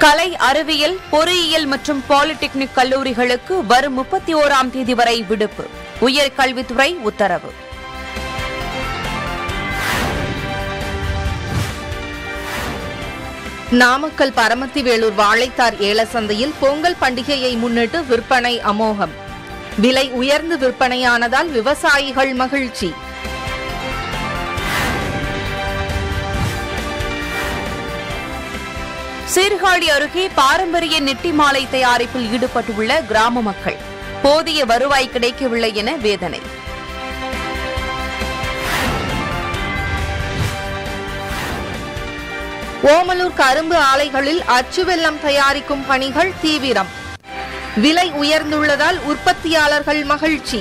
கலை அறிவியல் பொறியியல் மற்றும் பாலிடெக்னிக் கல்லூரிகளுக்கு வரும் முப்பத்தி ஓராம் தேதி வரை விடுப்பு உயர்கல்வித்துறை உத்தரவு நாமக்கல் பரமத்தி வேலூர் வாழைத்தார் ஏலசந்தையில் பொங்கல் பண்டிகையை முன்னிட்டு விற்பனை அமோகம் விலை உயர்ந்து விற்பனையானதால் விவசாயிகள் மகிழ்ச்சி சீர்காழி அருகே பாரம்பரிய நெட்டி மாலை தயாரிப்பில் ஈடுபட்டுள்ள கிராம மக்கள் போதிய வருவாய் கிடைக்கவில்லை என வேதனை ஓமலூர் கரும்பு ஆலைகளில் அச்சு வெல்லம் தயாரிக்கும் பணிகள் தீவிரம் விலை உயர்ந்துள்ளதால் உற்பத்தியாளர்கள் மகிழ்ச்சி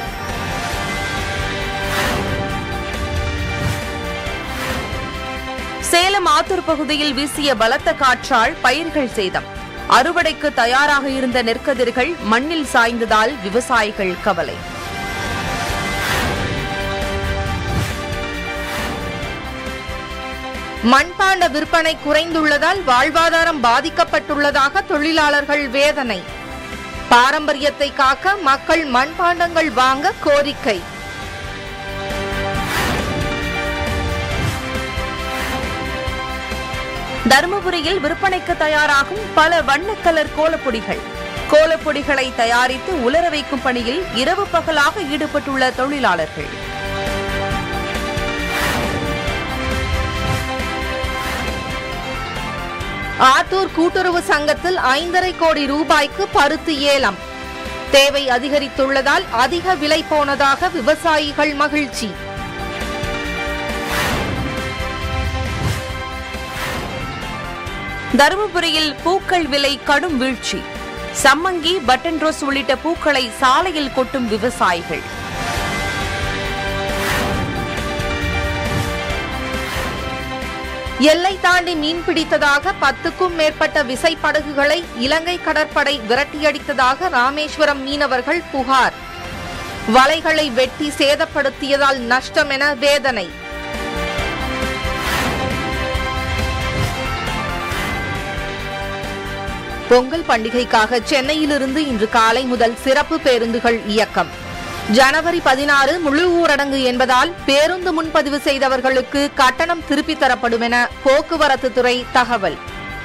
சேலம் ஆத்தூர் பகுதியில் வீசிய பலத்த காற்றால் பயிர்கள் சேதம் அறுவடைக்கு தயாராக இருந்த நெற்கதிர்கள் மண்ணில் சாய்ந்ததால் விவசாயிகள் கவலை மண்பாண்ட விற்பனை குறைந்துள்ளதால் வாழ்வாதாரம் பாதிக்கப்பட்டுள்ளதாக தொழிலாளர்கள் வேதனை பாரம்பரியத்தை காக்க மக்கள் மண்பாண்டங்கள் வாங்க கோரிக்கை தருமபுரியில் விற்பனைக்கு தயாராகும் பல வண்ண கலர் கோலப்பொடிகள் கோலப்பொடிகளை தயாரித்து உலர வைக்கும் பணியில் இரவு பகலாக ஈடுபட்டுள்ள தொழிலாளர்கள் ஆத்தூர் கூட்டுறவு சங்கத்தில் ஐந்தரை கோடி ரூபாய்க்கு பருத்தி ஏலம் தேவை அதிகரித்துள்ளதால் அதிக விலை போனதாக விவசாயிகள் மகிழ்ச்சி தருமபுரியில் பூக்கள் விலை கடும் வீழ்ச்சி சம்மங்கி பட்டன் ரோஸ் உள்ளிட்ட பூக்களை சாலையில் கொட்டும் விவசாயிகள் எல்லை தாண்டி மீன் பிடித்ததாக பத்துக்கும் மேற்பட்ட விசைப்படகுகளை இலங்கை கடற்படை விரட்டியடித்ததாக ராமேஸ்வரம் மீனவர்கள் புகார் வலைகளை வெட்டி சேதப்படுத்தியதால் நஷ்டம் என வேதனை பொங்கல் பண்டிகைக்காக சென்னையிலிருந்து இன்று காலை முதல் சிறப்பு பேருந்துகள் இயக்கம் ஜனவரி பதினாறு முழு ஊரடங்கு என்பதால் பேருந்து முன்பதிவு செய்தவர்களுக்கு கட்டணம் திருப்பித் தரப்படும் என போக்குவரத்து துறை தகவல்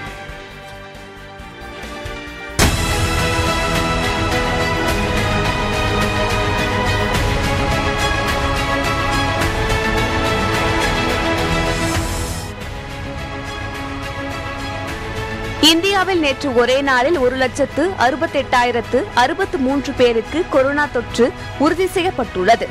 இந்தியாவில் நேற்று ஒரே நாளில் ஒரு லட்சத்து அறுபத்தெட்டாயிரத்து அறுபத்து மூன்று பேருக்கு கொரோனா தொற்று உறுதி செய்யப்பட்டுள்ளது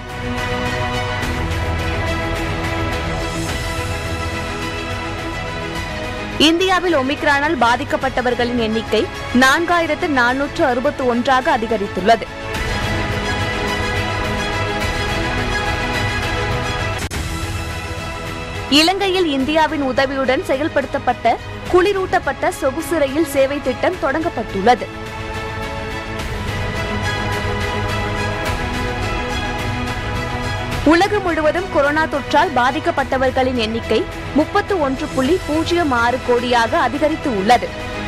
இந்தியாவில் ஒமிக்ரானால் பாதிக்கப்பட்டவர்களின் எண்ணிக்கை நான்காயிரத்து நானூற்று அறுபத்து ஒன்றாக அதிகரித்துள்ளது இலங்கையில் இந்தியாவின் உதவியுடன் செயல்படுத்தப்பட்ட குளிரூட்டப்பட்ட சொகுசு ரயில் சேவை திட்டம் தொடங்கப்பட்டுள்ளது உலகம் முழுவதும் கொரோனா தொற்றால் பாதிக்கப்பட்டவர்களின் எண்ணிக்கை முப்பத்து ஒன்று புள்ளி பூஜ்ஜியம் ஆறு கோடியாக அதிகரித்து உள்ளது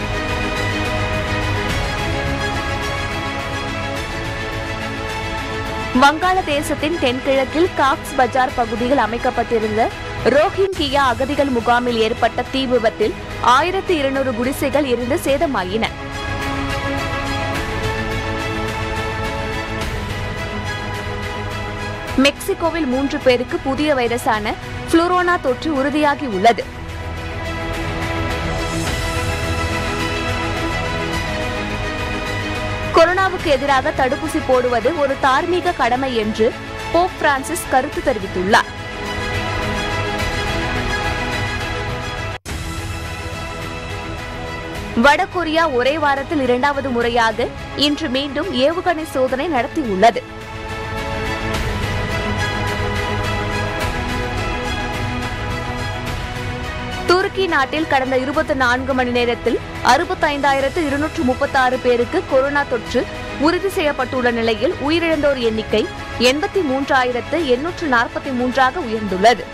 வங்காளதேசத்தின் தென்கிழக்கில் காக்ஸ் பஜார் பகுதியில் அமைக்கப்பட்டிருந்த ரோஹிங்கியா அகதிகள் முகாமில் ஏற்பட்ட தீ விபத்தில் ஆயிரத்து இருநூறு குடிசைகள் எரிந்து சேதமாயின மெக்சிகோவில் மூன்று பேருக்கு புதிய வைரஸான புளூரோனா தொற்று உறுதியாகி உள்ளது கொரோனாவுக்கு எதிராக தடுப்பூசி போடுவது ஒரு தார்மீக கடமை என்று போப் பிரான்சிஸ் கருத்து தெரிவித்துள்ளார் வடகொரியா ஒரே வாரத்தில் இரண்டாவது முறையாக இன்று மீண்டும் ஏவுகணை சோதனை நடத்தியுள்ளது துருக்கி நாட்டில் கடந்த இருபத்தி நான்கு மணி நேரத்தில் அறுபத்தைந்தாயிரத்து இருநூற்று முப்பத்தாறு பேருக்கு கொரோனா தொற்று உறுதி செய்யப்பட்டுள்ள நிலையில் உயிரிழந்தோர் எண்ணிக்கை எண்பத்தி மூன்றாயிரத்து எண்ணூற்று நாற்பத்தி மூன்றாக உயர்ந்துள்ளது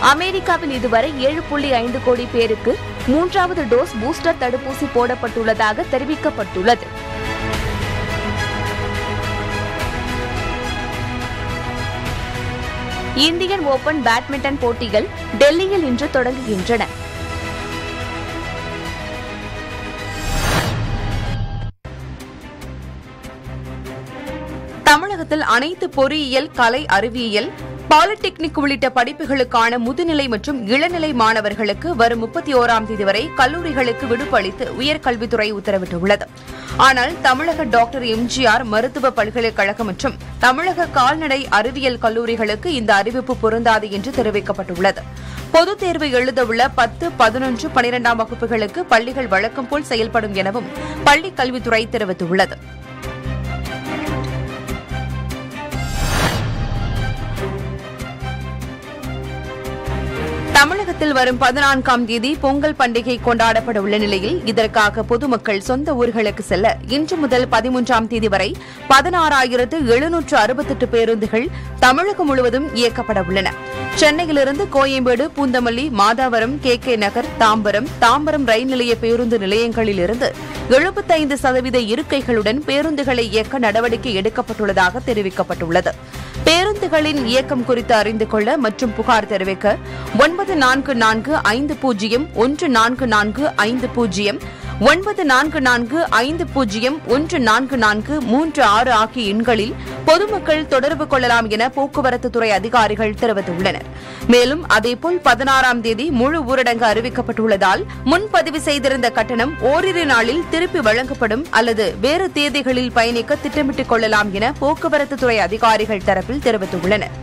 அமெரிக்காவில் இதுவரை ஏழு புள்ளி ஐந்து கோடி பேருக்கு மூன்றாவது டோஸ் பூஸ்டர் தடுப்பூசி போடப்பட்டுள்ளதாக தெரிவிக்கப்பட்டுள்ளது இந்தியன் ஓபன் பேட்மிண்டன் போட்டிகள் டெல்லியில் இன்று தொடங்குகின்றன தமிழகத்தில் அனைத்து பொறியியல் கலை அறிவியல் பாலிடெக்னிக் உள்ளிட்ட படிப்புகளுக்கான முதுநிலை மற்றும் இளநிலை மாணவர்களுக்கு வரும் முப்பத்தி ஓராம் தேதி வரை கல்லூரிகளுக்கு விடுப்பு அளித்து உயர்கல்வித்துறை உத்தரவிட்டுள்ளது ஆனால் தமிழக டாக்டர் எம்ஜிஆர் மருத்துவ பல்கலைக்கழகம் மற்றும் தமிழக கால்நடை அறிவியல் கல்லூரிகளுக்கு இந்த அறிவிப்பு பொருந்தாது என்று தெரிவிக்கப்பட்டுள்ளது பொதுத் தேர்வு எழுதவுள்ள பத்து பதினொன்று பனிரெண்டாம் வகுப்புகளுக்கு பள்ளிகள் வழக்கம் போல் செயல்படும் எனவும் பள்ளிக் கல்வித்துறை தெரிவித்துள்ளது தமிழகத்தில் வரும் பதினான்காம் தேதி பொங்கல் பண்டிகை கொண்டாடப்பட உள்ள நிலையில் இதற்காக பொதுமக்கள் சொந்த ஊர்களுக்கு செல்ல இன்று முதல் பதிமூன்றாம் தேதி வரை பதினாறாயிரத்து எழுநூற்று அறுபத்தெட்டு பேருந்துகள் தமிழகம் முழுவதும் இயக்கப்பட உள்ளன சென்னையிலிருந்து கோயம்பேடு பூந்தமல்லி மாதாவரம் கே கே நகர் தாம்பரம் தாம்பரம் ரயில் நிலைய பேருந்து நிலையங்களில் இருந்து எழுபத்தைந்து சதவீத இருக்கைகளுடன் பேருந்துகளை இயக்க நடவடிக்கை எடுக்கப்பட்டுள்ளதாக தெரிவிக்கப்பட்டுள்ளது பேருந்துகளின் இயக்கம் குறித்து அறிந்து கொள்ள மற்றும் புகார் தெரிவிக்க ஒன்பது நான்கு நான்கு ஐந்து பூஜ்ஜியம் ஒன்று நான்கு நான்கு ஐந்து பூஜ்ஜியம் ஒன்பது நான்கு நான்கு ஐந்து பூஜ்ஜியம் ஒன்று நான்கு நான்கு மூன்று ஆறு ஆகிய எண்களில் பொதுமக்கள் தொடர்பு கொள்ளலாம் என போக்குவரத்து துறை அதிகாரிகள் தெரிவித்துள்ளனர் மேலும் அதேபோல் பதினாறாம் தேதி முழு ஊரடங்கு அறிவிக்கப்பட்டுள்ளதால் முன்பதிவு செய்திருந்த கட்டணம் ஓரிரு நாளில் திருப்பி வழங்கப்படும் அல்லது வேறு தேதிகளில் பயணிக்க திட்டமிட்டுக் கொள்ளலாம் என போக்குவரத்து துறை அதிகாரிகள் தரப்பில் தெரிவித்துள்ளனர்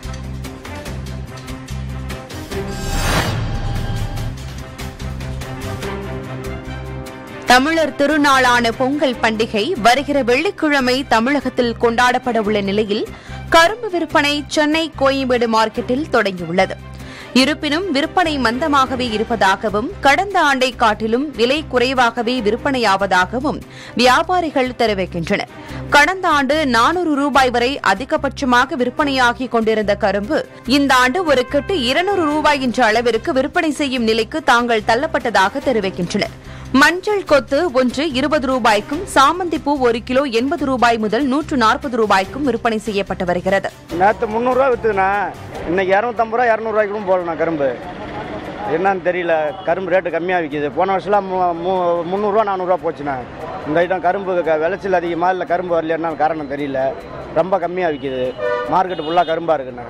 தமிழர் திருநாளான பொங்கல் பண்டிகை வருகிற வெள்ளிக்கிழமை தமிழகத்தில் கொண்டாடப்பட உள்ள நிலையில் கரும்பு விற்பனை சென்னை கோயம்பேடு மார்க்கெட்டில் தொடங்கியுள்ளது இருப்பினும் விற்பனை மந்தமாகவே இருப்பதாகவும் கடந்த ஆண்டை காட்டிலும் விலை குறைவாகவே விற்பனையாவதாகவும் வியாபாரிகள் தெரிவிக்கின்றனர் கடந்த ஆண்டு நானூறு ரூபாய் வரை அதிகபட்சமாக விற்பனையாகி கொண்டிருந்த கரும்பு இந்த ஆண்டு ஒரு கட்டு இருநூறு ரூபாய் என்ற அளவிற்கு விற்பனை செய்யும் நிலைக்கு தாங்கள் தள்ளப்பட்டதாக தெரிவிக்கின்றனர் மஞ்சள் கொத்து ஒன்று இருபது ரூபாய்க்கும் சாமந்தி பூ ஒரு கிலோ எண்பது ரூபாய் முதல் நூற்று நாற்பது ரூபாய்க்கும் விற்பனை செய்யப்பட்டு வருகிறது நேற்று முந்நூறுரூவா விற்றுதுண்ணா இன்னைக்கு இரநூத்தம்பது ரூபா இரநூறுவாய்க்கு கூட போகலண்ணா கரும்பு என்னன்னு தெரியல கரும்பு ரேட்டு கம்மியாக விற்கிது போன வருஷம்லாம் மு- மு- முந்நூறுரூவா நானூறுரூவா போச்சுண்ணா இந்த ஐட்டம் கரும்பு க- விளைச்சல் அதிகமாக இல்லை கரும்பு வரலைன்னா காரணம் தெரியல ரொம்ப கம்மியாக விற்கிது மார்க்கெட்டு ஃபுல்லாக கரும்பாக இருக்குண்ணா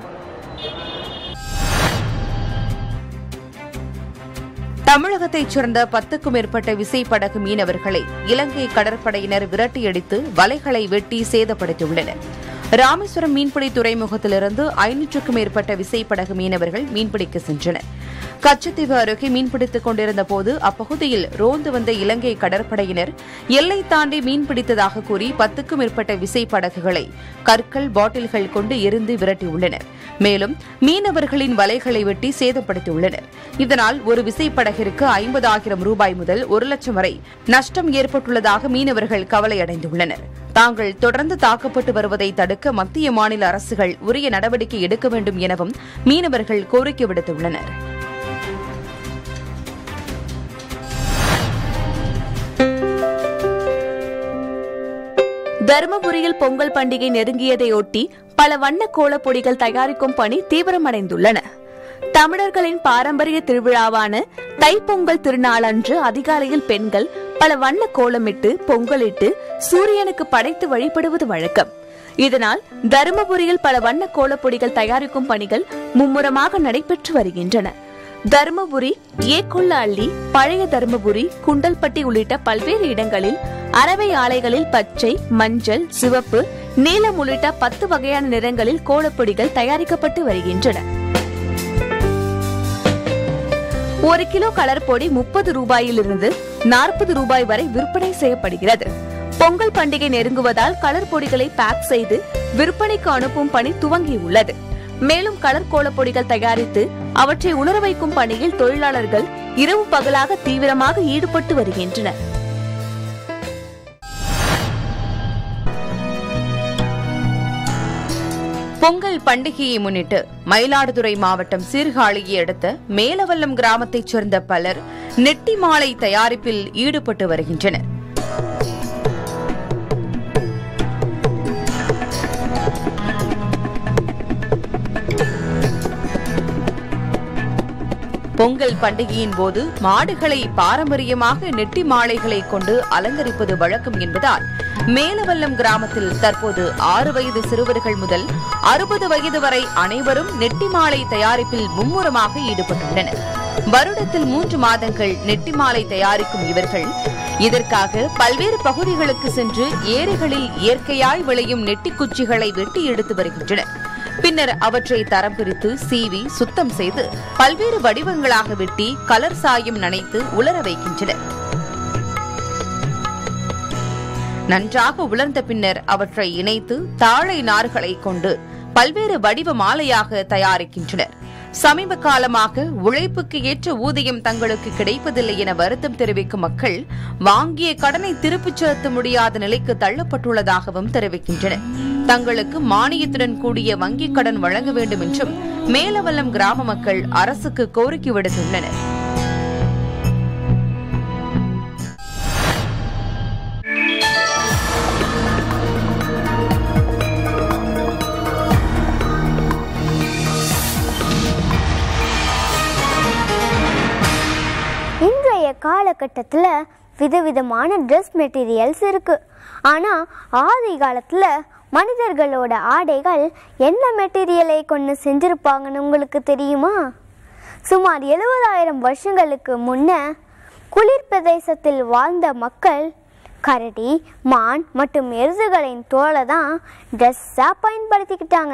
தமிழகத்தைச் சேர்ந்த பத்துக்கும் மேற்பட்ட விசைப்படகு மீனவர்களை இலங்கை கடற்படையினர் விரட்டியடித்து வலைகளை வெட்டி சேதப்படுத்தியுள்ளனர் ராமேஸ்வரம் மீன்பிடி துறைமுகத்திலிருந்து ஐநூற்றுக்கும் மேற்பட்ட விசைப்படகு மீனவர்கள் மீன்பிடிக்க சென்றனர் கச்சத்தீவு அருகே மீன்பிடித்துக் கொண்டிருந்த போது அப்பகுதியில் ரோந்து வந்த இலங்கை கடற்படையினர் எல்லை தாண்டி மீன்பிடித்ததாக கூறி பத்துக்கும் மேற்பட்ட விசைப்படகுகளை கற்கள் பாட்டில்கள் கொண்டு எரிந்து விரட்டியுள்ளனர் மேலும் மீனவர்களின் வலைகளை வெட்டி சேதப்படுத்தியுள்ளனர் இதனால் ஒரு விசைப்படகிற்கு ஐம்பதாயிரம் ரூபாய் முதல் ஒரு லட்சம் வரை நஷ்டம் ஏற்பட்டுள்ளதாக மீனவர்கள் கவலையடைந்துள்ளனர் தாங்கள் தொடர்ந்து தாக்கப்பட்டு வருவதை தடுக்க மத்திய மாநில அரசுகள் உரிய நடவடிக்கை எடுக்க வேண்டும் எனவும் மீனவர்கள் கோரிக்கை விடுத்துள்ளனர் தருமபுரியில் பொங்கல் பண்டிகை நெருங்கியதையொட்டி பல வண்ண கோலப் பொடிகள் தயாரிக்கும் பணி தீவிரமடைந்துள்ளன தமிழர்களின் பாரம்பரிய திருவிழாவான தைப்பொங்கல் திருநாளன்று அதிகாலையில் பெண்கள் பல வண்ண கோலமிட்டு பொங்கலிட்டு சூரியனுக்கு படைத்து வழிபடுவது வழக்கம் இதனால் தருமபுரியில் பல வண்ண கோலப்பொடிகள் தயாரிக்கும் பணிகள் மும்முரமாக நடைபெற்று வருகின்றன தருமபுரி ஏக்குள்ள அள்ளி பழைய தருமபுரி குண்டல்பட்டி உள்ளிட்ட பல்வேறு இடங்களில் அரவை ஆலைகளில் பச்சை மஞ்சள் சிவப்பு நீலம் உள்ளிட்ட பத்து வகையான நிறங்களில் கோலப்பொடிகள் தயாரிக்கப்பட்டு வருகின்றன ஒரு கிலோ கலர் பொடி முப்பது ரூபாயிலிருந்து நாற்பது ரூபாய் வரை விற்பனை செய்யப்படுகிறது பொங்கல் பண்டிகை நெருங்குவதால் கலர் பொடிகளை பேக் செய்து விற்பனைக்கு அனுப்பும் பணி துவங்கியுள்ளது மேலும் கலர் கோலப்பொடிகள் தயாரித்து அவற்றை உணர வைக்கும் பணியில் தொழிலாளர்கள் இரவு பகலாக தீவிரமாக ஈடுபட்டு வருகின்றனர் பொங்கல் பண்டிகையை முன்னிட்டு மயிலாடுதுறை மாவட்டம் சீர்காழியை அடுத்த மேலவல்லம் கிராமத்தைச் சேர்ந்த பலர் நெட்டி மாலை தயாரிப்பில் ஈடுபட்டு வருகின்றனர் பொங்கல் பண்டிகையின் போது மாடுகளை பாரம்பரியமாக நெட்டி மாலைகளை கொண்டு அலங்கரிப்பது வழக்கம் என்பதால் மேலவல்லம் கிராமத்தில் தற்போது ஆறு வயது சிறுவர்கள் முதல் அறுபது வயது வரை அனைவரும் நெட்டி மாலை தயாரிப்பில் மும்முரமாக ஈடுபட்டுள்ளனர் வருடத்தில் மூன்று மாதங்கள் நெட்டி மாலை தயாரிக்கும் இவர்கள் இதற்காக பல்வேறு பகுதிகளுக்கு சென்று ஏரிகளில் இயற்கையாய் விளையும் நெட்டிக் குச்சிகளை வெட்டி எடுத்து வருகின்றனர் பின்னர் அவற்றை தரம் பிரித்து சீவி சுத்தம் செய்து பல்வேறு வடிவங்களாக வெட்டி கலர் சாயம் நனைத்து உலர வைக்கின்றனர் நன்றாக உலர்ந்த பின்னர் அவற்றை இணைத்து தாழை நார்களை கொண்டு பல்வேறு வடிவ மாலையாக தயாரிக்கின்றனர் சமீப காலமாக உழைப்புக்கு ஏற்ற ஊதியம் தங்களுக்கு கிடைப்பதில்லை என வருத்தம் தெரிவிக்கும் மக்கள் வாங்கிய கடனை திருப்பிச் செலுத்த முடியாத நிலைக்கு தள்ளப்பட்டுள்ளதாகவும் தெரிவிக்கின்றனர் தங்களுக்கு மானியத்துடன் கூடிய வங்கிக் கடன் வழங்க வேண்டும் என்றும் மேலவல்லம் கிராம மக்கள் அரசுக்கு கோரிக்கை விடுத்துள்ளனர் இன்றைய காலகட்டத்தில் விதவிதமான ட்ரெஸ் மெட்டீரியல்ஸ் இருக்குது ஆனால் ஆதி காலத்தில் மனிதர்களோட ஆடைகள் என்ன மெட்டீரியலை கொண்டு செஞ்சுருப்பாங்கன்னு உங்களுக்கு தெரியுமா சுமார் எழுபதாயிரம் வருஷங்களுக்கு முன்ன குளிர் பிரதேசத்தில் வாழ்ந்த மக்கள் கரடி மான் மற்றும் எருதுகளின் தோலை தான் ட்ரெஸ்ஸாக பயன்படுத்திக்கிட்டாங்க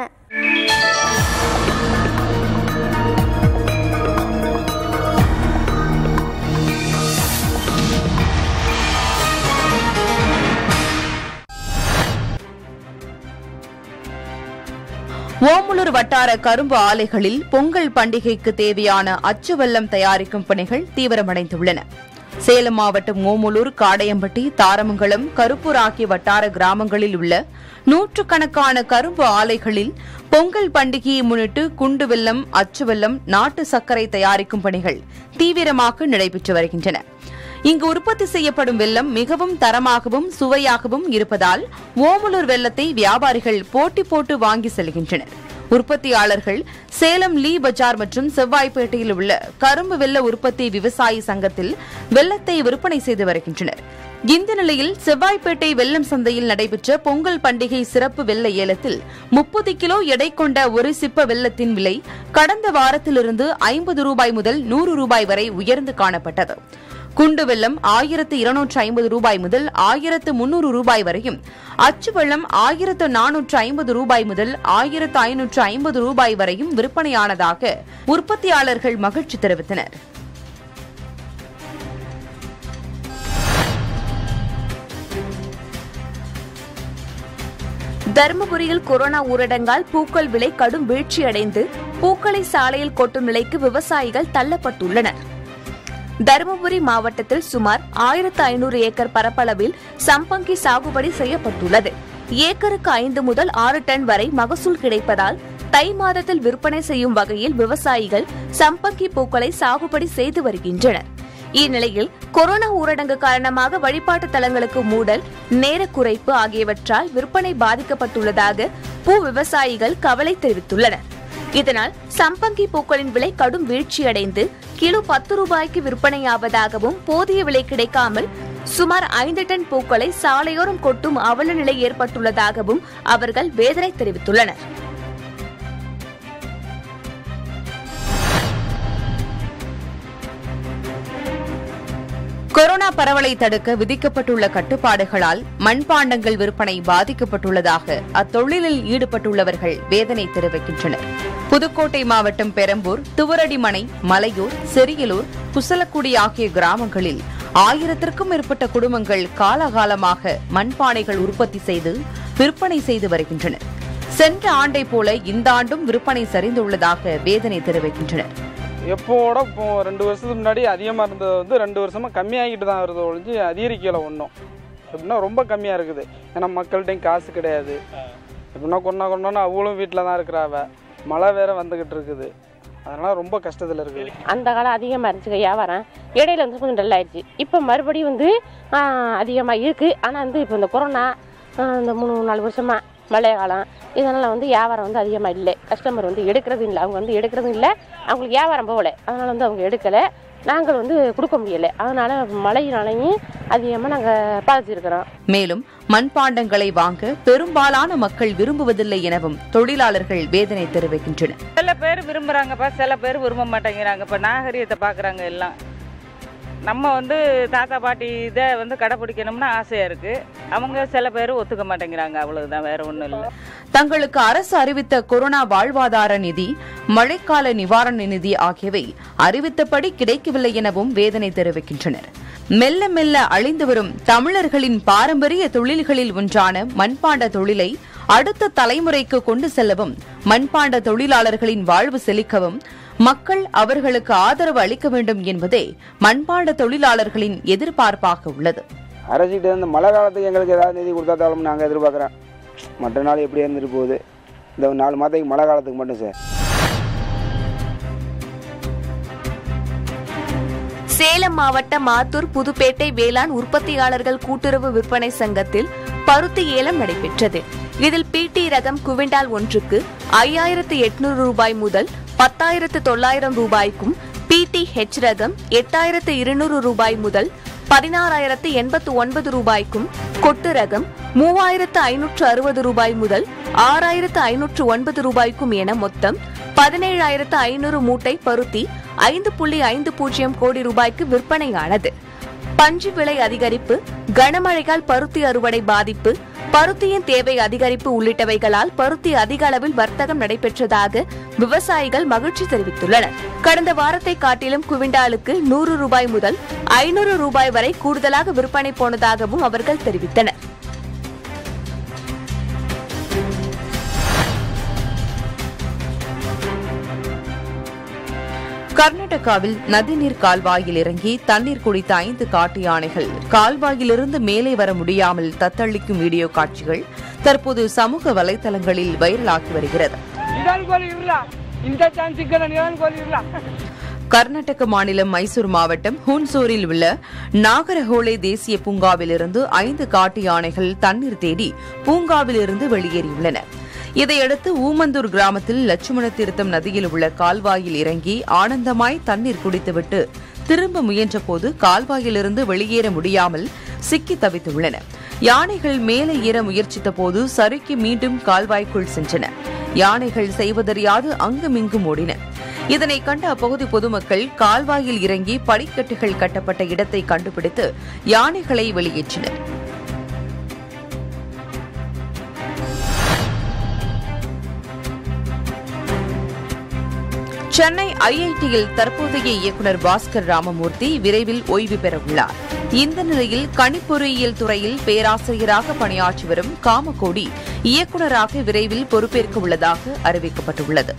ஓமலூர் வட்டார கரும்பு ஆலைகளில் பொங்கல் பண்டிகைக்கு தேவையான அச்சு வெல்லம் தயாரிக்கும் பணிகள் தீவிரமடைந்துள்ளன சேலம் மாவட்டம் ஓமலூர் காடையம்பட்டி தாரமங்கலம் கருப்பூர் ஆகிய வட்டார கிராமங்களில் உள்ள நூற்றுக்கணக்கான கரும்பு ஆலைகளில் பொங்கல் பண்டிகையை முன்னிட்டு குண்டு வெல்லம் அச்சு வெல்லம் நாட்டு சர்க்கரை தயாரிக்கும் பணிகள் தீவிரமாக நடைபெற்று வருகின்றன இங்கு உற்பத்தி செய்யப்படும் வெல்லம் மிகவும் தரமாகவும் சுவையாகவும் இருப்பதால் ஓமலூர் வெல்லத்தை வியாபாரிகள் போட்டி போட்டு வாங்கி செல்கின்றனர் உற்பத்தியாளர்கள் சேலம் லீ பஜார் மற்றும் செவ்வாய்ப்பேட்டையில் உள்ள கரும்பு வெள்ள உற்பத்தி விவசாயி சங்கத்தில் வெல்லத்தை விற்பனை செய்து வருகின்றனர் இந்த நிலையில் செவ்வாய்ப்பேட்டை வெல்லம் சந்தையில் நடைபெற்ற பொங்கல் பண்டிகை சிறப்பு வெள்ள ஏலத்தில் முப்பது கிலோ எடை கொண்ட ஒரு சிப்ப வெல்லத்தின் விலை கடந்த வாரத்திலிருந்து ஐம்பது ரூபாய் முதல் நூறு ரூபாய் வரை உயர்ந்து காணப்பட்டது குண்டு வெல்லம் ஆயிரத்து இருநூற்று ஐம்பது ரூபாய் முதல் ஆயிரத்து முன்னூறு ரூபாய் வரையும் அச்சு வெல்லம் ஆயிரத்து நானூற்று ஐம்பது ரூபாய் முதல் ஆயிரத்து ஐநூற்று ஐம்பது ரூபாய் வரையும் விற்பனையானதாக உற்பத்தியாளர்கள் மகிழ்ச்சி தெரிவித்தனர் தருமபுரியில் கொரோனா ஊரடங்கால் பூக்கள் விலை கடும் வீழ்ச்சியடைந்து பூக்களை சாலையில் கொட்டும் நிலைக்கு விவசாயிகள் தள்ளப்பட்டுள்ளனர் தருமபுரி மாவட்டத்தில் சுமார் ஆயிரத்து ஐநூறு ஏக்கர் பரப்பளவில் சம்பங்கி சாகுபடி செய்யப்பட்டுள்ளது ஏக்கருக்கு ஐந்து முதல் ஆறு டன் வரை மகசூல் கிடைப்பதால் தை மாதத்தில் விற்பனை செய்யும் வகையில் விவசாயிகள் சம்பங்கி பூக்களை சாகுபடி செய்து வருகின்றனர் இந்நிலையில் கொரோனா ஊரடங்கு காரணமாக வழிபாட்டு தலங்களுக்கு மூடல் நேர குறைப்பு ஆகியவற்றால் விற்பனை பாதிக்கப்பட்டுள்ளதாக பூ விவசாயிகள் கவலை தெரிவித்துள்ளனர் இதனால் சம்பங்கி பூக்களின் விலை கடும் வீழ்ச்சியடைந்து கிலோ பத்து ரூபாய்க்கு விற்பனையாவதாகவும் போதிய விலை கிடைக்காமல் சுமார் ஐந்து டன் பூக்களை சாலையோரம் கொட்டும் அவல நிலை ஏற்பட்டுள்ளதாகவும் அவர்கள் வேதனை தெரிவித்துள்ளனர் கொரோனா பரவலை தடுக்க விதிக்கப்பட்டுள்ள கட்டுப்பாடுகளால் மண்பாண்டங்கள் விற்பனை பாதிக்கப்பட்டுள்ளதாக அத்தொழிலில் ஈடுபட்டுள்ளவர்கள் வேதனை தெரிவிக்கின்றனர் புதுக்கோட்டை மாவட்டம் பெரம்பூர் துவரடிமனை மலையூர் செரியலூர் குசலக்குடி ஆகிய கிராமங்களில் ஆயிரத்திற்கும் மேற்பட்ட குடும்பங்கள் காலகாலமாக மண்பானைகள் உற்பத்தி செய்து விற்பனை செய்து வருகின்றனர் சென்ற ஆண்டை போல இந்த ஆண்டும் விற்பனை சரிந்துள்ளதாக வேதனை தெரிவிக்கின்றனர் எப்போட இப்போ ரெண்டு வருஷத்துக்கு முன்னாடி அதிகமாக இருந்தது வந்து ரெண்டு வருஷமாக கம்மியாகிட்டு தான் வருது ஒழிஞ்சு அதிகரிக்கலை ஒன்றும் எப்படின்னா ரொம்ப கம்மியாக இருக்குது ஏன்னா மக்கள்கிட்டையும் காசு கிடையாது எப்படின்னா கொண்டா கொண்டான்னு அவளும் வீட்டில் தான் இருக்கிறாவ மழை வேற வந்துக்கிட்டு இருக்குது அதனால் ரொம்ப கஷ்டத்தில் இருக்குது அந்த காலம் அதிகமாக இருந்துச்சு வியாபாரம் இடையில வந்து கொஞ்சம் டல் ஆயிடுச்சு இப்போ மறுபடியும் வந்து அதிகமாக இருக்குது ஆனால் வந்து இப்போ இந்த கொரோனா ஆ, இந்த மூணு நாலு வருஷமாக மழை காலம் இதனால் வந்து வியாபாரம் வந்து அதிகமாக இல்லை கஸ்டமர் வந்து எடுக்கிறது இல்லை அவங்க வந்து எடுக்கிறதும் இல்லை அவங்களுக்கு வியாபாரம் போகலை அதனால் வந்து அவங்க எடுக்கலை நாங்கள் வந்து கொடுக்க முடியலை அதனால் மழையினாலையும் அதிகமாக நாங்கள் பாதிச்சிருக்கிறோம் மேலும் மண்பாண்டங்களை வாங்க பெரும்பாலான மக்கள் விரும்புவதில்லை எனவும் தொழிலாளர்கள் வேதனை தெரிவிக்கின்றனர் சில பேர் விரும்புகிறாங்கப்பா சில பேர் விரும்ப மாட்டேங்கிறாங்க இப்போ நாகரீகத்தை பார்க்குறாங்க எல்லாம் நம்ம வந்து தாத்தா பாட்டி இதை வந்து கடைப்பிடிக்கணும்னு ஆசையாக இருக்குது அவங்க சில பேர் ஒத்துக்க மாட்டேங்கிறாங்க அவ்வளவுதான் வேற ஒன்றும் இல்லை தங்களுக்கு அரசு அறிவித்த கொரோனா வாழ்வாதார நிதி மழைக்கால நிவாரண நிதி ஆகியவை அறிவித்தபடி கிடைக்கவில்லை எனவும் வேதனை தெரிவிக்கின்றனர் மெல்ல மெல்ல அழிந்து வரும் தமிழர்களின் பாரம்பரிய தொழில்களில் ஒன்றான மண்பாண்ட தொழிலை அடுத்த தலைமுறைக்கு கொண்டு செல்லவும் மண்பாண்ட தொழிலாளர்களின் வாழ்வு செழிக்கவும் மக்கள் அவர்களுக்கு ஆதரவு அளிக்க வேண்டும் என்பதே மண்பாண்ட தொழிலாளர்களின் எதிர்பார்ப்பாக உள்ளது அரசுகிட்ட இந்த மழை காலத்துக்கு எங்களுக்கு ஏதாவது நிதி கொடுத்தாலும் நாங்கள் எதிர்பார்க்குறோம் மற்ற நாள் எப்படி இருந்துட்டு போகுது இந்த நாலு மாதத்துக்கு மழை காலத்துக்கு மட்டும் சார் சேலம் மாவட்டம் மாத்தூர் புதுப்பேட்டை வேளாண் உற்பத்தியாளர்கள் கூட்டுறவு விற்பனை சங்கத்தில் பருத்தி ஏலம் நடைபெற்றது இதில் பிடி ரகம் குவிண்டால் ஒன்றுக்கு ஐயாயிரத்து எட்நூறு ரூபாய் முதல் பத்தாயிரத்து தொள்ளாயிரம் ரூபாய்க்கும் பிடி ஹெச் ரகம் எட்டாயிரத்து இருநூறு ரூபாய் முதல் பதினாறாயிரத்து எண்பத்து ஒன்பது ரூபாய்க்கும் கொட்டு ரகம் மூவாயிரத்து ஐநூற்று அறுபது ரூபாய் முதல் ஆறாயிரத்து ஐநூற்று ஒன்பது ரூபாய்க்கும் என மொத்தம் பதினேழாயிரத்து ஐநூறு மூட்டை பருத்தி ஐந்து புள்ளி ஐந்து பூஜ்ஜியம் கோடி ரூபாய்க்கு விற்பனையானது பஞ்சு விலை அதிகரிப்பு கனமழையால் பருத்தி அறுவடை பாதிப்பு பருத்தியின் தேவை அதிகரிப்பு உள்ளிட்டவைகளால் பருத்தி அதிக அளவில் வர்த்தகம் நடைபெற்றதாக விவசாயிகள் மகிழ்ச்சி தெரிவித்துள்ளனர் கடந்த வாரத்தை காட்டிலும் குவிண்டாலுக்கு நூறு ரூபாய் முதல் ஐநூறு ரூபாய் வரை கூடுதலாக விற்பனை போனதாகவும் அவர்கள் தெரிவித்தனர் கர்நாடகாவில் நதிநீர் கால்வாயில் இறங்கி தண்ணீர் குடித்த ஐந்து காட்டு யானைகள் கால்வாயிலிருந்து மேலே வர முடியாமல் தத்தளிக்கும் வீடியோ காட்சிகள் தற்போது சமூக வலைதளங்களில் வைரலாகி வருகிறது கர்நாடக மாநிலம் மைசூர் மாவட்டம் ஹூன்சூரில் உள்ள நாகரஹோலே தேசிய பூங்காவிலிருந்து ஐந்து காட்டு யானைகள் தண்ணீர் தேடி பூங்காவிலிருந்து வெளியேறியுள்ளன இதையடுத்து ஊமந்தூர் கிராமத்தில் லட்சுமண தீர்த்தம் நதியில் உள்ள கால்வாயில் இறங்கி ஆனந்தமாய் தண்ணீர் குடித்துவிட்டு திரும்ப முயன்றபோது கால்வாயிலிருந்து வெளியேற முடியாமல் சிக்கி தவித்துள்ளன யானைகள் மேலே ஏற முயற்சித்த போது சறுக்கி மீண்டும் கால்வாய்க்குள் சென்றன யானைகள் செய்வதறியாது அங்குமிங்கும் ஓடின இதனை கண்ட அப்பகுதி பொதுமக்கள் கால்வாயில் இறங்கி படிக்கட்டுகள் கட்டப்பட்ட இடத்தை கண்டுபிடித்து யானைகளை வெளியேற்றினர் சென்னை ஐஐடியில் தற்போதைய இயக்குநர் பாஸ்கர் ராமமூர்த்தி விரைவில் ஓய்வு பெற உள்ளார் இந்த நிலையில் கணிப்பொறியியல் துறையில் பேராசிரியராக பணியாற்றி வரும் காமகோடி இயக்குநராக விரைவில் பொறுப்பேற்க உள்ளதாக அறிவிக்கப்பட்டுள்ளது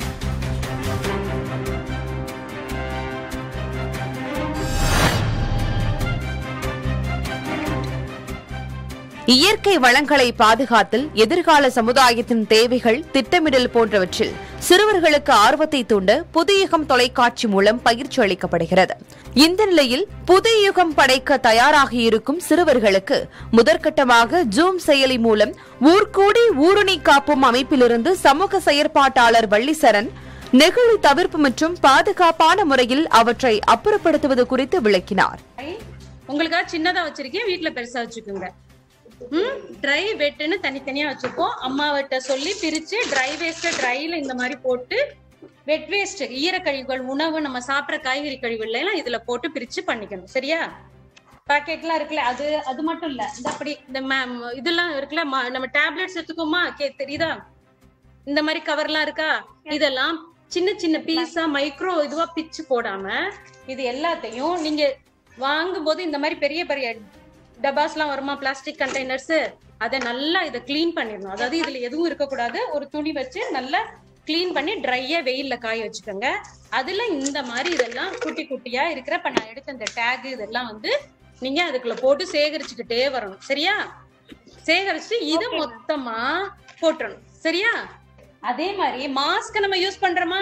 இயற்கை வளங்களை பாதுகாத்தல் எதிர்கால சமுதாயத்தின் தேவைகள் திட்டமிடல் போன்றவற்றில் சிறுவர்களுக்கு ஆர்வத்தை தூண்ட புதியுகம் தொலைக்காட்சி மூலம் பயிற்சி அளிக்கப்படுகிறது இந்த நிலையில் புதிய யுகம் படைக்க தயாராகி இருக்கும் சிறுவர்களுக்கு முதற்கட்டமாக ஜூம் செயலி மூலம் ஊர்கூடி ஊருணி காப்பும் அமைப்பிலிருந்து சமூக செயற்பாட்டாளர் வள்ளிசரன் நெகிழி தவிர்ப்பு மற்றும் பாதுகாப்பான முறையில் அவற்றை அப்புறப்படுத்துவது குறித்து விளக்கினார் உங்களுக்காக சின்னதா வச்சிருக்கேன் வீட்ல பெருசா வச்சுக்கோங்க ம் ட்ரை வெட்டுன்னு தனித்தனியா வச்சிருக்கோம் அம்மாவிட்ட சொல்லி பிரிச்சு ட்ரை வேஸ்ட் ட்ரைல இந்த மாதிரி போட்டு வெட் வேஸ்ட் ஈரக்கழிவுகள் உணவு நம்ம சாப்பிட்ற காய்கறி கழிவுகள் எல்லாம் இதுல போட்டு பிரிச்சு பண்ணிக்கணும் சரியா பாக்கெட்லாம் இருக்குல்ல அது அது மட்டும் இல்ல இந்த அப்படி இந்த ம- இதெல்லாம் இருக்குல்ல ம- நம்ம டேப்லெட்ஸ் எடுத்துக்கோமா கே தெரியுதா இந்த மாதிரி கவர்லாம் இருக்கா இதெல்லாம் சின்ன சின்ன பீஸா மைக்ரோ இதுவா பிச்சு போடாம இது எல்லாத்தையும் நீங்க வாங்கும் போது இந்த மாதிரி பெரிய பெரிய டபாஸ்லாம் வருமா பிளாஸ்டிக் கண்டெய்னர்ஸ் அதை நல்லா இதை க்ளீன் பண்ணிடணும் அதாவது இதுல எதுவும் இருக்கக்கூடாது ஒரு துணி வச்சு நல்லா க்ளீன் பண்ணி ட்ரையா வெயில்ல காய வச்சுக்கோங்க அதுல இந்த மாதிரி இதெல்லாம் குட்டி குட்டியா இருக்கிற இப்ப நான் எடுத்த இந்த டேக் இதெல்லாம் வந்து நீங்க அதுக்குள்ள போட்டு சேகரிச்சுக்கிட்டே வரணும் சரியா சேகரிச்சு இதை மொத்தமா போட்டுறணும் சரியா அதே மாதிரி மாஸ்க் நம்ம யூஸ் பண்றோமா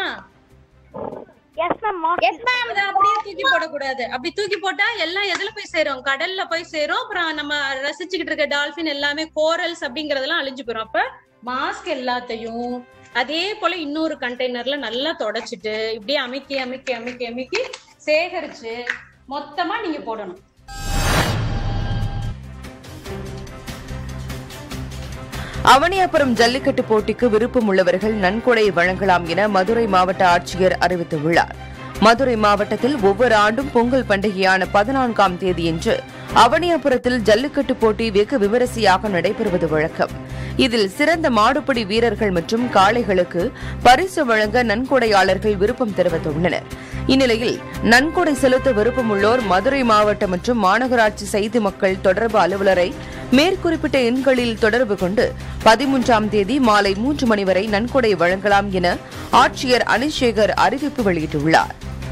அதை அப்படியே தூக்கி போடக்கூடாது அப்படி தூக்கி போட்டா எல்லாம் எதுல போய் சேரும் கடல்ல போய் சேரும் அப்புறம் நம்ம ரசிச்சுக்கிட்டு இருக்க டால்பின் எல்லாமே கோரல்ஸ் அப்படிங்கறதெல்லாம் அழிஞ்சு போயிடும் அப்ப மாஸ்க் எல்லாத்தையும் அதே போல இன்னொரு கண்டெய்னர்ல நல்லா தொடச்சிட்டு இப்படியே அமுக்கி அமுக்கி அமுக்கி அமுக்கி சேகரிச்சு மொத்தமா நீங்க போடணும் அவனியாபுரம் ஜல்லிக்கட்டு போட்டிக்கு விருப்பம் உள்ளவர்கள் நன்கொடை வழங்கலாம் என மதுரை மாவட்ட ஆட்சியர் அறிவித்துள்ளார் மதுரை மாவட்டத்தில் ஒவ்வொரு ஆண்டும் பொங்கல் பண்டிகையான பதினான்காம் தேதியன்று அவனியாபுரத்தில் ஜல்லிக்கட்டு போட்டி வெகு விமரிசையாக நடைபெறுவது வழக்கம் இதில் சிறந்த மாடுபிடி வீரர்கள் மற்றும் காளைகளுக்கு பரிசு வழங்க நன்கொடையாளர்கள் விருப்பம் தெரிவித்துள்ளனர் இந்நிலையில் நன்கொடை செலுத்த விருப்பமுள்ளோர் மதுரை மாவட்ட மற்றும் மாநகராட்சி செய்தி மக்கள் தொடர்பு அலுவலரை மேற்குறிப்பிட்ட எண்களில் தொடர்பு கொண்டு பதிமூன்றாம் தேதி மாலை மூன்று மணி வரை நன்கொடை வழங்கலாம் என ஆட்சியர் அனிஷேகர் அறிவிப்பு வெளியிட்டுள்ளார்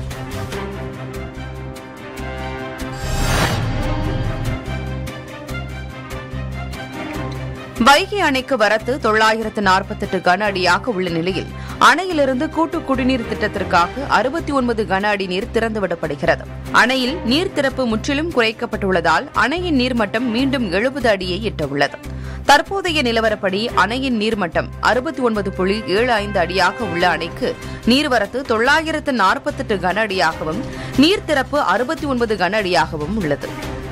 வைகை அணைக்கு வரத்து தொள்ளாயிரத்து நாற்பத்தெட்டு கன அடியாக உள்ள நிலையில் அணையிலிருந்து கூட்டு குடிநீர் திட்டத்திற்காக அறுபத்தி ஒன்பது கன அடி நீர் திறந்துவிடப்படுகிறது அணையில் நீர் திறப்பு முற்றிலும் குறைக்கப்பட்டுள்ளதால் அணையின் நீர்மட்டம் மீண்டும் எழுபது அடியை எட்டவுள்ளது தற்போதைய நிலவரப்படி அணையின் நீர்மட்டம் அறுபத்தி ஒன்பது புள்ளி ஏழு ஐந்து அடியாக உள்ள அணைக்கு நீர்வரத்து தொள்ளாயிரத்து நாற்பத்தெட்டு கன அடியாகவும் நீர் திறப்பு அறுபத்தி ஒன்பது கன அடியாகவும் உள்ளது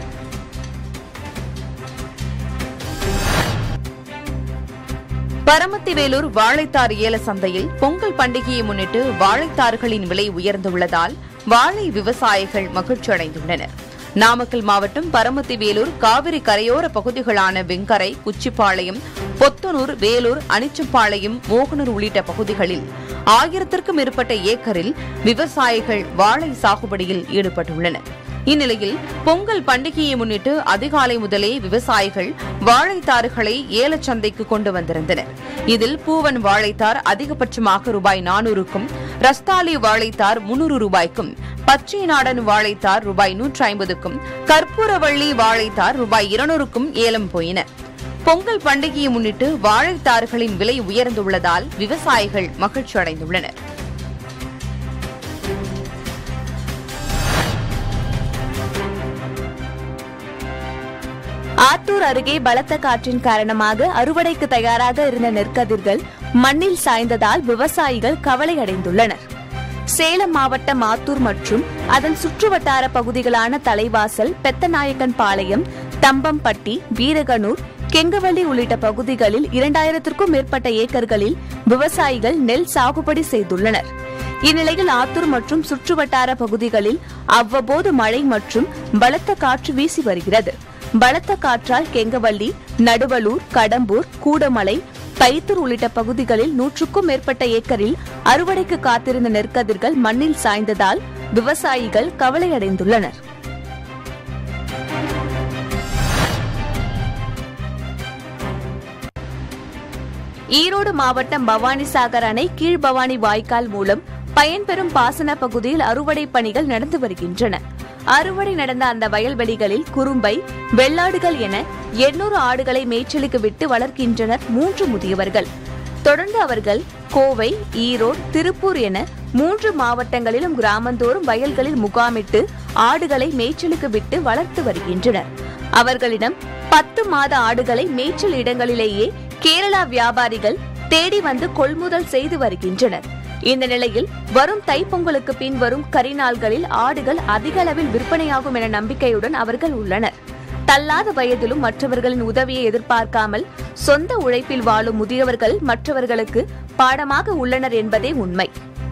பரமத்திவேலூர் வாழைத்தார் ஏல சந்தையில் பொங்கல் பண்டிகையை முன்னிட்டு வாழைத்தார்களின் விலை உயர்ந்துள்ளதால் வாழை விவசாயிகள் மகிழ்ச்சி அடைந்துள்ளனர் நாமக்கல் மாவட்டம் பரமத்திவேலூர் காவிரி கரையோர பகுதிகளான வெங்கரை குச்சிப்பாளையம் பொத்தனூர் வேலூர் அனிச்சம்பாளையம் மோகனூர் உள்ளிட்ட பகுதிகளில் ஆயிரத்திற்கும் மேற்பட்ட ஏக்கரில் விவசாயிகள் வாழை சாகுபடியில் ஈடுபட்டுள்ளனர் இந்நிலையில் பொங்கல் பண்டிகையை முன்னிட்டு அதிகாலை முதலே விவசாயிகள் வாழைத்தாறுகளை ஏலச்சந்தைக்கு கொண்டு வந்திருந்தனர் இதில் பூவன் வாழைத்தார் அதிகபட்சமாக ரூபாய் நானூறுக்கும் ரஸ்தாலி வாழைத்தார் முன்னூறு ரூபாய்க்கும் பச்சை நாடன் வாழைத்தார் ரூபாய் நூற்றி ஐம்பதுக்கும் கற்பூரவள்ளி வாழைத்தார் ரூபாய் இருநூறுக்கும் ஏலம் போயின பொங்கல் பண்டிகையை முன்னிட்டு வாழைத்தார்களின் விலை உயர்ந்துள்ளதால் விவசாயிகள் மகிழ்ச்சி அடைந்துள்ளனர் ஆத்தூர் அருகே பலத்த காற்றின் காரணமாக அறுவடைக்கு தயாராக இருந்த நெற்கதிர்கள் மண்ணில் சாய்ந்ததால் விவசாயிகள் கவலை அடைந்துள்ளனர் சேலம் மாவட்டம் ஆத்தூர் மற்றும் அதன் சுற்றுவட்டார பகுதிகளான தலைவாசல் பெத்தநாயக்கன் பாளையம் தம்பம்பட்டி வீரகனூர் கெங்கவள்ளி உள்ளிட்ட பகுதிகளில் இரண்டாயிரத்திற்கும் மேற்பட்ட ஏக்கர்களில் விவசாயிகள் நெல் சாகுபடி செய்துள்ளனர் இந்நிலையில் ஆத்தூர் மற்றும் சுற்றுவட்டார பகுதிகளில் அவ்வப்போது மழை மற்றும் பலத்த காற்று வீசி வருகிறது பலத்த காற்றால் கெங்கவள்ளி நடுவலூர் கடம்பூர் கூடமலை தைத்தூர் உள்ளிட்ட பகுதிகளில் நூற்றுக்கும் மேற்பட்ட ஏக்கரில் அறுவடைக்கு காத்திருந்த நெற்கதிர்கள் மண்ணில் சாய்ந்ததால் விவசாயிகள் கவலையடைந்துள்ளனர் ஈரோடு மாவட்டம் பவானிசாகர் அணை கீழ்பவானி வாய்க்கால் மூலம் பயன்பெறும் பாசன பகுதியில் அறுவடை பணிகள் நடந்து வருகின்றன அறுவடை நடந்த அந்த வயல்வெளிகளில் குறும்பை வெள்ளாடுகள் என எண்ணூறு ஆடுகளை மேய்ச்சலுக்கு விட்டு வளர்க்கின்றனர் மூன்று முதியவர்கள் தொடர்ந்து அவர்கள் கோவை ஈரோடு திருப்பூர் என மூன்று மாவட்டங்களிலும் கிராமந்தோறும் வயல்களில் முகாமிட்டு ஆடுகளை மேய்ச்சலுக்கு விட்டு வளர்த்து வருகின்றனர் அவர்களிடம் பத்து மாத ஆடுகளை மேய்ச்சல் இடங்களிலேயே கேரளா வியாபாரிகள் தேடி வந்து கொள்முதல் செய்து வருகின்றனர் இந்த நிலையில் வரும் தைப்பொங்கலுக்கு பின் வரும் கரிநாள்களில் ஆடுகள் அதிக அளவில் விற்பனையாகும் என நம்பிக்கையுடன் அவர்கள் உள்ளனர் தள்ளாத வயதிலும் மற்றவர்களின் உதவியை எதிர்பார்க்காமல் சொந்த உழைப்பில் வாழும் முதியவர்கள் மற்றவர்களுக்கு பாடமாக உள்ளனர் என்பதே உண்மை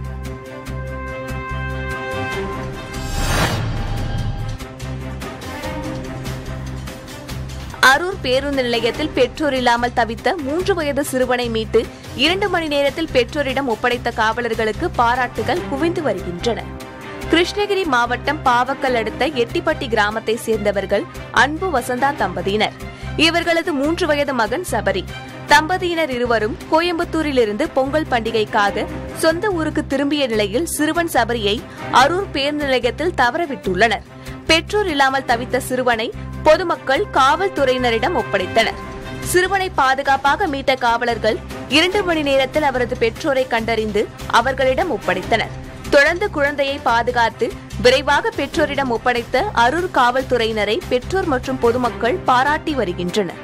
அரூர் பேருந்து நிலையத்தில் பெற்றோர் இல்லாமல் தவித்த மூன்று வயது சிறுவனை மீட்டு இரண்டு மணி நேரத்தில் பெற்றோரிடம் ஒப்படைத்த காவலர்களுக்கு பாராட்டுகள் குவிந்து வருகின்றன கிருஷ்ணகிரி மாவட்டம் பாவக்கல் அடுத்த எட்டிப்பட்டி கிராமத்தை சேர்ந்தவர்கள் அன்பு வசந்தா தம்பதியினர் இவர்களது மூன்று வயது மகன் சபரி தம்பதியினர் இருவரும் கோயம்புத்தூரிலிருந்து பொங்கல் பண்டிகைக்காக சொந்த ஊருக்கு திரும்பிய நிலையில் சிறுவன் சபரியை அரூர் பேருந்து நிலையத்தில் தவறவிட்டுள்ளனர் பெற்றோர் இல்லாமல் தவித்த சிறுவனை பொதுமக்கள் காவல்துறையினரிடம் ஒப்படைத்தனர் சிறுவனை பாதுகாப்பாக மீட்ட காவலர்கள் இரண்டு மணி நேரத்தில் அவரது பெற்றோரை கண்டறிந்து அவர்களிடம் ஒப்படைத்தனர் தொடர்ந்து குழந்தையை பாதுகாத்து விரைவாக பெற்றோரிடம் ஒப்படைத்த அரூர் காவல்துறையினரை பெற்றோர் மற்றும் பொதுமக்கள் பாராட்டி வருகின்றனர்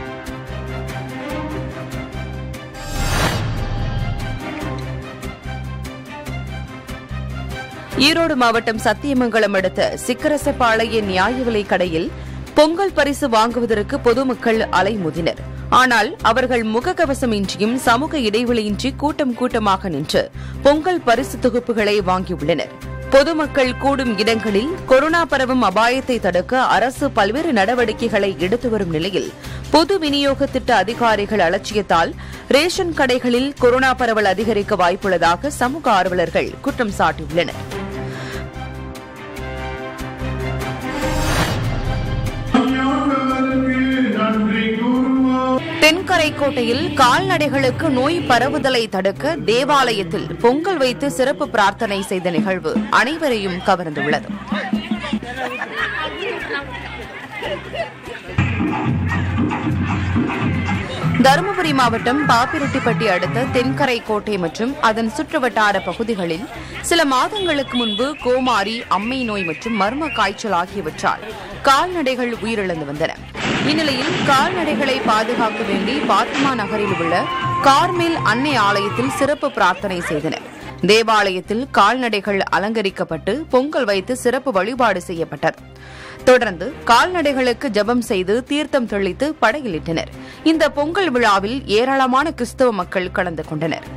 ஈரோடு மாவட்டம் சத்தியமங்கலம் அடுத்த சிக்கரசப்பாளைய நியாய விலைக் கடையில் பொங்கல் பரிசு வாங்குவதற்கு பொதுமக்கள் அலைமோதினர் ஆனால் அவர்கள் முகக்கவசமின்றியும் சமூக இடைவெளியின்றி கூட்டம் கூட்டமாக நின்று பொங்கல் பரிசு தொகுப்புகளை வாங்கியுள்ளனர் பொதுமக்கள் கூடும் இடங்களில் கொரோனா பரவும் அபாயத்தை தடுக்க அரசு பல்வேறு நடவடிக்கைகளை எடுத்து வரும் நிலையில் பொது விநியோக திட்ட அதிகாரிகள் அலட்சியத்தால் ரேஷன் கடைகளில் கொரோனா பரவல் அதிகரிக்க வாய்ப்புள்ளதாக சமூக ஆர்வலர்கள் குற்றம் சாட்டியுள்ளனர் தென்கரைக்கோட்டையில் கால்நடைகளுக்கு நோய் பரவுதலை தடுக்க தேவாலயத்தில் பொங்கல் வைத்து சிறப்பு பிரார்த்தனை செய்த நிகழ்வு அனைவரையும் கவர்ந்துள்ளது தருமபுரி மாவட்டம் பாப்பிரெட்டிப்பட்டி அடுத்த தென்கரை கோட்டை மற்றும் அதன் சுற்றுவட்டார பகுதிகளில் சில மாதங்களுக்கு முன்பு கோமாரி அம்மை நோய் மற்றும் மர்ம காய்ச்சல் ஆகியவற்றால் கால்நடைகள் உயிரிழந்து வந்தன இந்நிலையில் கால்நடைகளை பாதுகாக்க வேண்டி பாத்திமா நகரில் உள்ள கார்மேல் அன்னை ஆலயத்தில் சிறப்பு பிரார்த்தனை செய்தனர் தேவாலயத்தில் கால்நடைகள் அலங்கரிக்கப்பட்டு பொங்கல் வைத்து சிறப்பு வழிபாடு செய்யப்பட்டது தொடர்ந்து கால்நடைகளுக்கு ஜெபம் செய்து தீர்த்தம் தெளித்து படையலிட்டனர் இந்த பொங்கல் விழாவில் ஏராளமான கிறிஸ்தவ மக்கள் கலந்து கொண்டனர்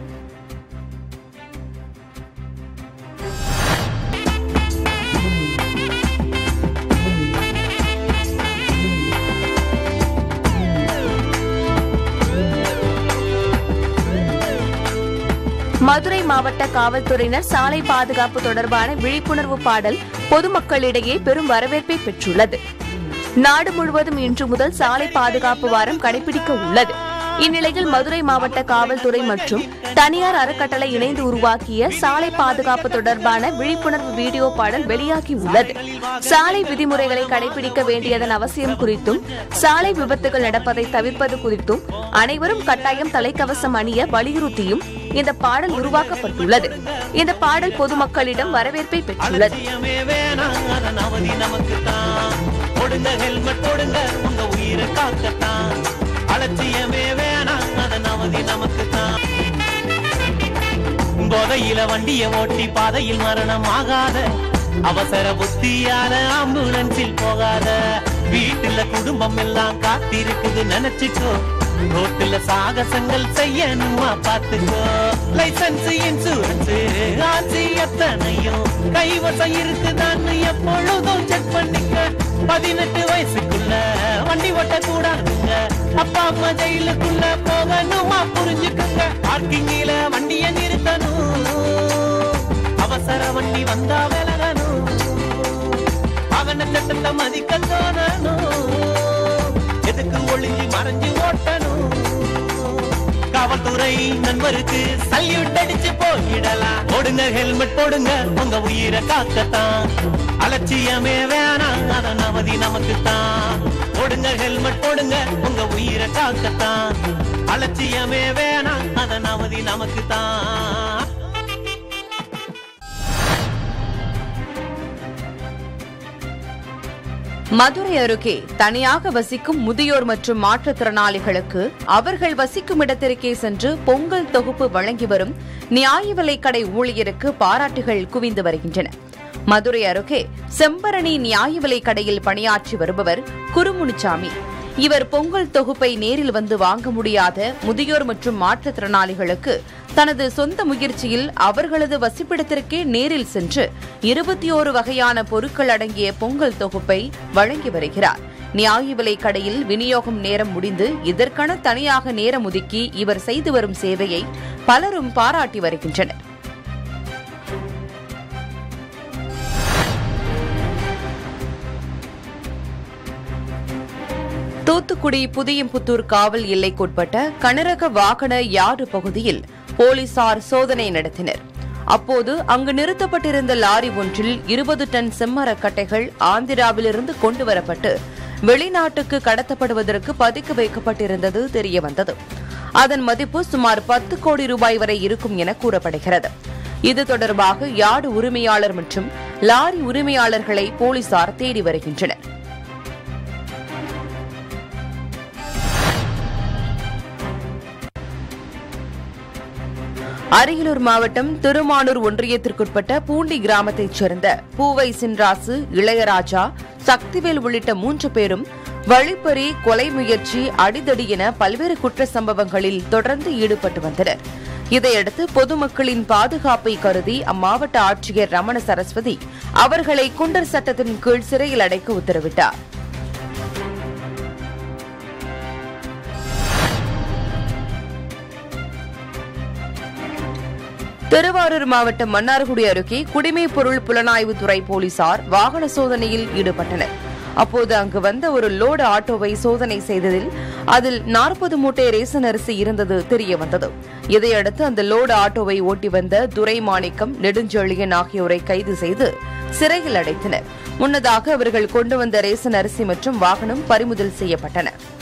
மதுரை மாவட்ட காவல்துறையினர் சாலை பாதுகாப்பு தொடர்பான விழிப்புணர்வு பாடல் பொதுமக்களிடையே பெரும் வரவேற்பை பெற்றுள்ளது நாடு முழுவதும் இன்று முதல் சாலை பாதுகாப்பு வாரம் கடைபிடிக்க உள்ளது இந்நிலையில் மதுரை மாவட்ட காவல்துறை மற்றும் தனியார் அறக்கட்டளை இணைந்து உருவாக்கிய சாலை பாதுகாப்பு தொடர்பான விழிப்புணர்வு வீடியோ பாடல் வெளியாகி உள்ளது சாலை விதிமுறைகளை கடைபிடிக்க வேண்டியதன் அவசியம் குறித்தும் சாலை விபத்துகள் நடப்பதை தவிர்ப்பது குறித்தும் அனைவரும் கட்டாயம் தலைக்கவசம் அணிய வலியுறுத்தியும் இந்த பாடல் உருவாக்கப்பட்டுள்ளது இந்த பாடல் பொதுமக்களிடம் வரவேற்பை பெற்றுள்ளது போடுங்க ஹெல்மெட் போடுங்க உங்க உயிரை காக்கத்தான் அலட்சியமே வேணாம் அதன் அவதி நமக்கு தான் போதையில வண்டிய ஓட்டி பாதையில் மரணம் ஆகாத அவசர புத்தியால ஆம்புலன்ஸில் போகாத வீட்டுல குடும்பம் எல்லாம் காத்திருக்குது நினைச்சுக்கோ ரோட்டுல சாகசங்கள் செய்யணுமா பாத்துக்கோ லைசன்ஸ் இன்சூரன்ஸ் ஆட்சி எத்தனையும் கைவசம் இருக்குதான்னு எப்பொழுதும் செக் பண்ணிக்க பதினெட்டு வயசுக்குள்ள வண்டி ஓட்ட கூடாதுங்க அப்பா அம்மா ஜெயிலுக்குள்ள போகணுமா புரிஞ்சுக்குங்க பார்க்கிங்கில வண்டிய நிறுத்தணும் அவசர வண்டி வந்தா விலகணும் அவன சட்டத்தை மதிக்க தோணணும் எதுக்கு ஒளிஞ்சு மறைஞ்சு ஓட்டணும் காவல்துறை நண்பருக்கு சல்யூட் அடிச்சு போயிடலாம் போடுங்க ஹெல்மெட் போடுங்க உங்க உயிரை காக்கத்தான் அலட்சியமே வேணாம் அதன் அவதி நமக்கு தான் போடுங்க ஹெல்மெட் போடுங்க உங்க உயிரை காக்கத்தான் அலட்சியமே வேணாம் அதன் அவதி நமக்கு தான் மதுரை அருகே தனியாக வசிக்கும் முதியோர் மற்றும் மாற்றுத்திறனாளிகளுக்கு அவர்கள் வசிக்கும் இடத்திற்கே சென்று பொங்கல் தொகுப்பு வழங்கி வரும் நியாய விலைக் கடை ஊழியருக்கு பாராட்டுகள் குவிந்து வருகின்றன மதுரை அருகே செம்பரணி நியாய விலைக் கடையில் பணியாற்றி வருபவர் குருமுனிச்சாமி இவர் பொங்கல் தொகுப்பை நேரில் வந்து வாங்க முடியாத முதியோர் மற்றும் மாற்றுத்திறனாளிகளுக்கு தனது சொந்த முயற்சியில் அவர்களது வசிப்பிடத்திற்கே நேரில் சென்று இருபத்தி ஓரு வகையான பொருட்கள் அடங்கிய பொங்கல் தொகுப்பை வழங்கி வருகிறார் நியாய விலைக் கடையில் விநியோகம் நேரம் முடிந்து இதற்கென தனியாக நேரம் ஒதுக்கி இவர் செய்து வரும் சேவையை பலரும் பாராட்டி வருகின்றனர் தூத்துக்குடி புதியம்புத்தூர் காவல் எல்லைக்குட்பட்ட கனரக வாகன யார்டு பகுதியில் போலீசார் சோதனை நடத்தினர் அப்போது அங்கு நிறுத்தப்பட்டிருந்த லாரி ஒன்றில் இருபது டன் செம்மரக்கட்டைகள் ஆந்திராவிலிருந்து கொண்டுவரப்பட்டு வெளிநாட்டுக்கு கடத்தப்படுவதற்கு பதுக்கி வைக்கப்பட்டிருந்தது தெரியவந்தது அதன் மதிப்பு சுமார் பத்து கோடி ரூபாய் வரை இருக்கும் என கூறப்படுகிறது இது தொடர்பாக யார்டு உரிமையாளர் மற்றும் லாரி உரிமையாளர்களை போலீசார் தேடி வருகின்றனர் அரியலூர் மாவட்டம் திருமானூர் ஒன்றியத்திற்குட்பட்ட பூண்டி கிராமத்தைச் சேர்ந்த பூவை சின்ராசு இளையராஜா சக்திவேல் உள்ளிட்ட மூன்று பேரும் வழிப்பறி கொலை முயற்சி அடிதடி என பல்வேறு குற்ற சம்பவங்களில் தொடர்ந்து ஈடுபட்டு வந்தனர் இதையடுத்து பொதுமக்களின் பாதுகாப்பை கருதி அம்மாவட்ட ஆட்சியர் ரமண சரஸ்வதி அவர்களை குண்டர் சட்டத்தின் கீழ் சிறையில் அடைக்க உத்தரவிட்டார் திருவாரூர் மாவட்டம் மன்னார்குடி அருகே குடிமைப் பொருள் புலனாய்வுத்துறை போலீசார் வாகன சோதனையில் ஈடுபட்டனர் அப்போது அங்கு வந்த ஒரு லோடு ஆட்டோவை சோதனை செய்ததில் அதில் நாற்பது மூட்டை ரேசன் அரிசி இருந்தது தெரியவந்தது இதையடுத்து அந்த லோடு ஆட்டோவை ஓட்டி வந்த துரை மாணிக்கம் நெடுஞ்செழியன் ஆகியோரை கைது செய்து சிறையில் அடைத்தனர் முன்னதாக அவர்கள் கொண்டு வந்த ரேசன் அரிசி மற்றும் வாகனம் பறிமுதல் செய்யப்பட்டன